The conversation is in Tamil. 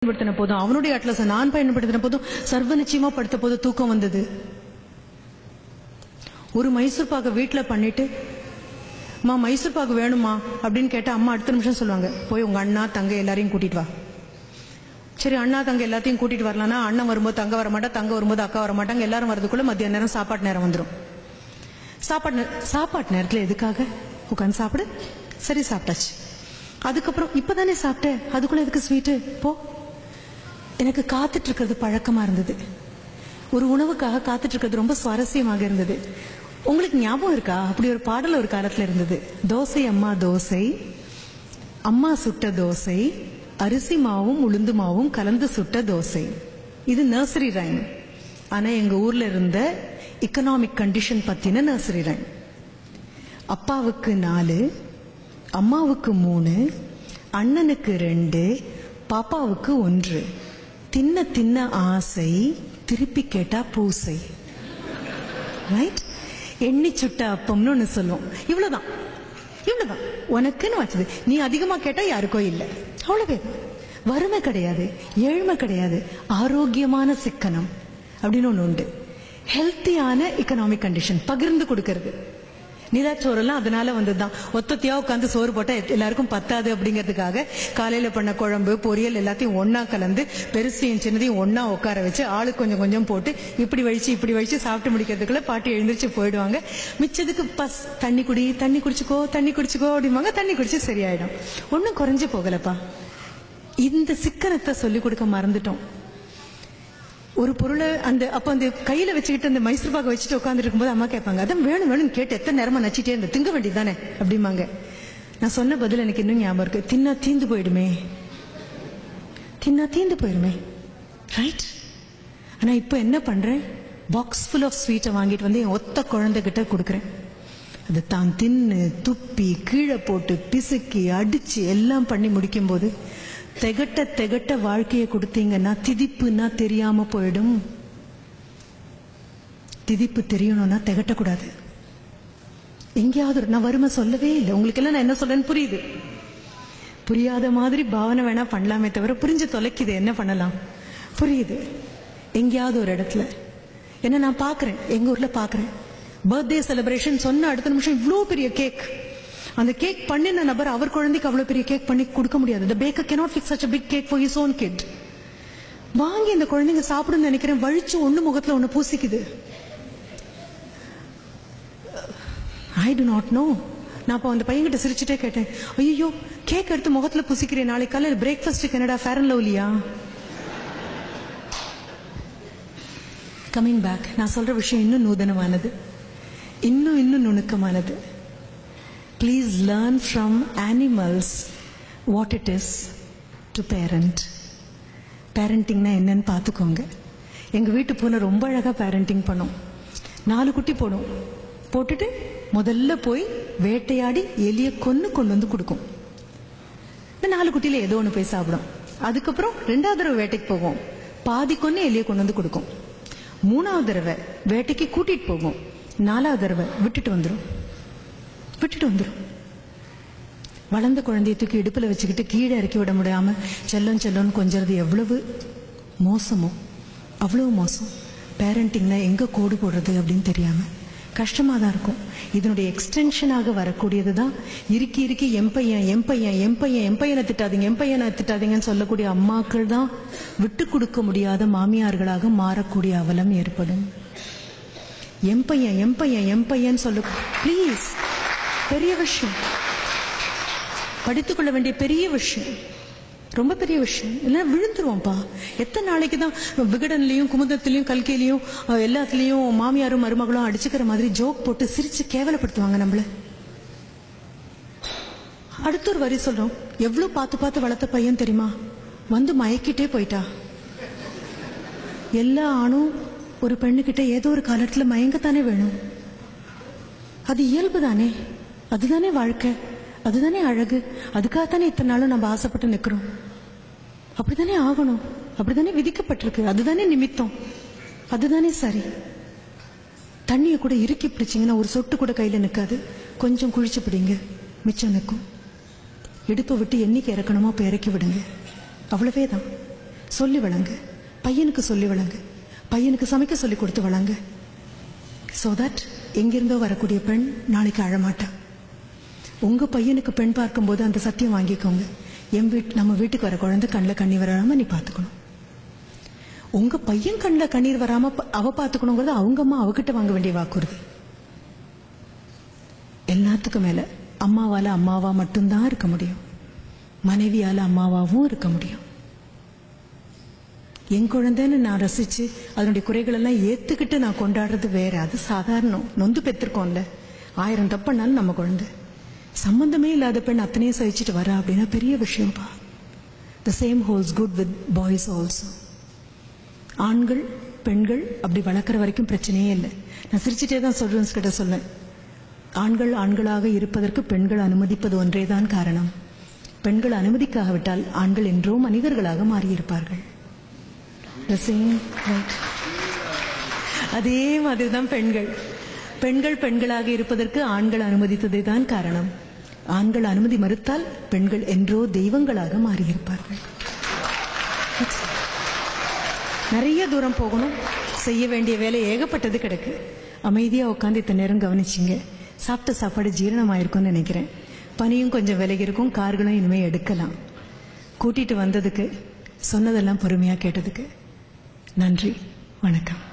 பயன்படுத்தின போதும் அவனுடைய அட்லஸை நான் பயன்படுத்தின போதும் சர்வ நிச்சயமா படுத்த போது தூக்கம் வந்தது ஒரு மைசூர் பாக்க வீட்டுல பண்ணிட்டு அம்மா மைசூர் பாக்கு வேணுமா அப்படின்னு கேட்டா அம்மா அடுத்த நிமிஷம் சொல்லுவாங்க போய் உங்க அண்ணா தங்க எல்லாரையும் கூட்டிட்டு வா சரி அண்ணா தங்க எல்லாத்தையும் கூட்டிட்டு வரலாம்னா அண்ணன் வரும்போது தங்க வர மாட்டா தங்க வரும்போது அக்கா வர மாட்டாங்க எல்லாரும் வரதுக்குள்ள மத்திய நேரம் சாப்பாட்டு நேரம் வந்துடும் சாப்பாடு நே- சாப்பாட்டு நேரத்துல எதுக்காக உட்காந்து சாப்பிடு சரி சாப்பிட்டாச்சு அதுக்கப்புறம் இப்பதானே சாப்பிட்டேன் அதுக்குள்ள எதுக்கு ஸ்வீட்டு போ எனக்கு காத்துட்டு இருக்கிறது பழக்கமா இருந்தது ஒரு உணவுக்காக காத்துட்டு இருக்கிறது ரொம்ப சுவாரஸ்யமாக இருந்தது உங்களுக்கு ஞாபகம் இருக்கா அப்படி ஒரு பாடல் ஒரு காலத்துல இருந்தது தோசை அம்மா தோசை அம்மா சுட்ட தோசை அரிசி மாவும் உளுந்து மாவும் கலந்து சுட்ட தோசை இது நர்சரி ரைம் ஆனா எங்க ஊர்ல இருந்த எக்கனாமிக் கண்டிஷன் பத்தின நர்சரி ரைம் அப்பாவுக்கு நாலு அம்மாவுக்கு மூணு அண்ணனுக்கு ரெண்டு பாப்பாவுக்கு ஒன்று தின்ன தின்ன ஆசை திருப்பி கேட்டா பூசை ரைட் எண்ணி சுட்ட அப்பம்னு ஒண்ணு சொல்லுவோம் இவ்வளவுதான் இவ்வளவுதான் உனக்குன்னு வச்சது நீ அதிகமா கேட்டா யாருக்கோ இல்லை அவ்வளவே வறுமை கிடையாது ஏழ்மை கிடையாது ஆரோக்கியமான சிக்கனம் அப்படின்னு ஒண்ணு உண்டு ஹெல்த்தியான எக்கனாமிக் கண்டிஷன் பகிர்ந்து கொடுக்கறது நிலாச்சோறெல்லாம் அதனால வந்ததுதான் ஒத்தத்தையா உட்காந்து சோறு போட்டா எத்- எல்லாருக்கும் பத்தாது அப்படிங்கிறதுக்காக காலையில பண்ண குழம்பு பொரியல் எல்லாத்தையும் ஒண்ணா கலந்து பெருசையும் சின்னதையும் ஒண்ணா உட்கார வச்சு ஆளுக்கு கொஞ்சம் கொஞ்சம் போட்டு இப்படி வழிச்சு இப்படி வழிச்சு சாப்பிட்டு முடிக்கிறதுக்குள்ள பாட்டி எழுந்திருச்சு போயிடுவாங்க மிச்சதுக்கு பஸ் தண்ணி குடி தண்ணி குடிச்சுக்கோ தண்ணி குடிச்சுக்கோ அப்படிம்பாங்க தண்ணி குடிச்சு சரியாயிடும் ஒன்னும் குறைஞ்சு போகலப்பா இந்த சிக்கனத்தை சொல்லிக் கொடுக்க மறந்துட்டோம் ஒரு பொருளை அந்த அப்ப அந்த கையில வச்சுக்கிட்டு அந்த மைசூர் பாக்க வச்சுட்டு உட்காந்துட்டு இருக்கும்போது அம்மா கேட்பாங்க அதான் வேணும் வேணும்னு கேட்டு எத்தனை நேரமா நச்சிட்டே இருந்த திங்க வேண்டியதானே அப்படிம்பாங்க நான் சொன்ன பதில் எனக்கு இன்னும் ஞாபகம் இருக்கு தின்னா தீந்து போயிடுமே தின்னா தீந்து போயிடுமே ரைட் ஆனா இப்போ என்ன பண்றேன் பாக்ஸ் ஃபுல் ஆஃப் ஸ்வீட்டை வாங்கிட்டு வந்து என் ஒத்த குழந்தைகிட்ட கொடுக்குறேன் அது தான் தின்னு துப்பி கீழே போட்டு பிசுக்கி அடிச்சு எல்லாம் பண்ணி முடிக்கும் போது திகட்ட திகட்ட வாழ்க்கையை கொடுத்தீங்கன்னா திதிப்புன்னா தெரியாம போயிடும் திதிப்பு தெரியணும்னா திகட்டக்கூடாது எங்கேயாவது ஒரு- நான் வறுமை சொல்லவே இல்லை உங்களுக்கு எல்லாம் நான் என்ன சொல்றேன்னு புரியுது புரியாத மாதிரி பாவனை வேணா பண்ணலாமே தவிர புரிஞ்சு தொலைக்குது என்ன பண்ணலாம் புரியுது எங்கேயாவது ஒரு இடத்துல என்ன நான் பார்க்கறேன் எங்க ஊர்ல பார்க்கறேன் பர்த்டே செலிப்ரேஷன் சொன்ன அடுத்த நிமிஷம் இவ்ளோ பெரிய கேக் அந்த கேக் பண்ணின நபர் அவர் குழந்தைக்கு அவ்வளவு பெரிய கேக் பண்ணி கொடுக்க முடியாது the baker cannot fix such a big cake for his own kid வாங்கி இந்த குழந்தைங்க சாப்பிடுன்னு நினைக்கிறேன் வழிச்சு ஒண்ணு முகத்துல ஒண்ணு பூசிக்குது ஐ டு நாட் நோ நான் அப்போ அந்த பையன்கிட்ட சிரிச்சுட்டே கேட்டேன் ஐயோ கேக் எடுத்து முகத்துல புசிக்கிறேன் நாளைக்கு காலையில் பிரேக்ஃபாஸ்ட் கனடா ஃபேர் அண்ட் லவ்லியா கமிங் பேக் நான் சொல்ற விஷயம் இன்னும் நூதனமானது இன்னும் இன்னும் நுணுக்கமானது please learn from animals what it is to parent பேரண்டிங்னா என்னன்னு பார்த்துக்கோங்க எங்க வீட்டு பூனை ரொம்ப அழகா பேரண்டிங் பண்ணும் நாலு குட்டி போடும் போட்டுட்டு முதல்ல போய் வேட்டையாடி எலிய கொன்னு கொண்டு வந்து கொடுக்கும் இந்த நாலு குட்டியில ஏதோ ஒன்று போய் சாப்பிடும் அதுக்கப்புறம் ரெண்டாவது தடவை வேட்டைக்கு போகும் பாதி கொன்னு எலிய கொண்டு வந்து கொடுக்கும் மூணாவது தடவை வேட்டைக்கு கூட்டிட்டு போகும் நாலாவது தடவை விட்டுட்டு வந்துடும் விட்டுட்டு வந்துடும் வளர்ந்த குழந்தையை தூக்கி இடுப்புல வச்சுக்கிட்டு கீழே இறக்கி விட முடியாம செல்லம் செல்லம்னு கொஞ்சறது எவ்வளவு மோசமோ அவ்வளவு மோசம் பேரண்டிங்னா எங்க கோடு போடுறது அப்படின்னு தெரியாம கஷ்டமா தான் இருக்கும் இதனுடைய எக்ஸ்டென்ஷனாக வரக்கூடியது தான் இறுக்கி இறுக்கி என் பையன் என் பையன் என் பையன் என் பையனை திட்டாதீங்க என் பையனை திட்டாதீங்கன்னு சொல்லக்கூடிய அம்மாக்கள் தான் விட்டு கொடுக்க முடியாத மாமியார்களாக மாறக்கூடிய அவலம் ஏற்படும் என் பையன் என் பையன் என் பையன் சொல்ல ப்ளீஸ் பெரிய விஷயம் படித்துக்கொள்ள வேண்டிய பெரிய விஷயம் ரொம்ப பெரிய விஷயம் இல்லைன்னா விழுந்துருவோம்ப்பா எத்தனை நாளைக்கு தான் விகடன்லயும் குமுதத்திலையும் கல்கிலையும் அஹ், எல்லாத்துலயும் மாமியாரும் மருமகளும் அடிச்சுக்கிற மாதிரி ஜோக் போட்டு சிரிச்சு கேவலப்படுத்துவாங்க நம்மள அடுத்த ஒரு வரி சொல்றோம் எவ்வளவு பார்த்து பார்த்து வளர்த்த பையன் தெரியுமா வந்து மயக்கிட்டே போயிட்டா எல்லா ஆணும் ஒரு பெண்ணுகிட்ட ஏதோ ஒரு காலத்துல மயங்கத்தானே வேணும் அது இயல்பு தானே அதுதானே வாழ்க்கை அதுதானே அழகு அதுக்காகத்தானே இத்தனை நாளும் நம்ம ஆசைப்பட்டு நிக்கிறோம் அப்படித்தானே ஆகணும் அப்படித்தானே விதிக்கப்பட்டிருக்கு அதுதானே நிமித்தம் அதுதானே சரி தண்ணியை கூட இறுக்கி பிடிச்சிங்கன்னா ஒரு சொட்டு கூட கையில நிக்காது கொஞ்சம் குழிச்சு பிடிங்க மிச்சம் நிற்கும் இடுப்பை விட்டு என்னைக்கு இறக்கணுமோ அப்போ இறக்கி விடுங்க அவ்வளவே தான் சொல்லி வளங்க பையனுக்கு சொல்லி வளங்க பையனுக்கு சமைக்க சொல்லி கொடுத்து வளங்க ஸோ தட் எங்கிருந்தோ வரக்கூடிய பெண் நாளைக்கு அழமாட்டா உங்க பையனுக்கு பெண் பார்க்கும்போது அந்த சத்தியம் வாங்கிக்கோங்க என் வீட் நம்ம வீட்டுக்கு வர குழந்தை கண்ணில் கண்ணீர் வராம நீ பார்த்துக்கணும் உங்க பையன் கண்ணில் கண்ணீர் வராம ப- அவ பார்த்துக்கணுங்கிறது அவங்க அம்மா அவகிட்ட வாங்க வேண்டிய வாக்குறுதி எல்லாத்துக்கும் மேல அம்மாவால அம்மாவா மட்டும்தான் இருக்க முடியும் மனைவியால அம்மாவாவும் இருக்க முடியும் என் குழந்தைன்னு நான் ரசிச்சு அதனுடைய குறைகள் எல்லாம் ஏத்துக்கிட்டு நான் கொண்டாடுறது வேற அது சாதாரணம் நொந்து பெற்றிருக்கோம்ல ஆயிரம் தப்புனாலும் நம்ம குழந்தை சம்பந்தமே இல்லாத பெண் அத்தனையும் சகிச்சுட்டு வரா அப்படின்னா பெரிய விஷயம்ப்பா the same holds good with boys also ஆண்கள் பெண்கள் அப்படி வளர்க்குற வரைக்கும் பிரச்சனையே இல்லை நான் சிரிச்சிட்டே தான் சொல்றேன் கிட்ட சொல்லேன் ஆண்கள் ஆண்களாக இருப்பதற்கு பெண்கள் அனுமதிப்பது ஒன்றேதான் காரணம் பெண்கள் அனுமதிக்காவிட்டால் ஆண்கள் என்றோ மனிதர்களாக மாறியிருப்பார்கள் The same, right. அதே மாதிரி தான் பெண்கள் பெண்கள் பெண்களாக இருப்பதற்கு ஆண்கள் அனுமதித்ததே தான் காரணம் ஆண்கள் அனுமதி மறுத்தால் பெண்கள் என்றோ தெய்வங்களாக மாறியிருப்பார்கள் நிறைய தூரம் போகணும் செய்ய வேண்டிய வேலை ஏகப்பட்டது கிடக்கு அமைதியா உட்காந்து இத்தனை நேரம் கவனிச்சிங்க சாப்பிட்ட சாப்பாடு ஜீரணமாயிருக்கும்னு நினைக்கிறேன் பனியும் கொஞ்சம் விலகி இருக்கும் கார்களும் இனிமே எடுக்கலாம் கூட்டிட்டு வந்ததுக்கு சொன்னதெல்லாம் பொறுமையா கேட்டதுக்கு நன்றி வணக்கம்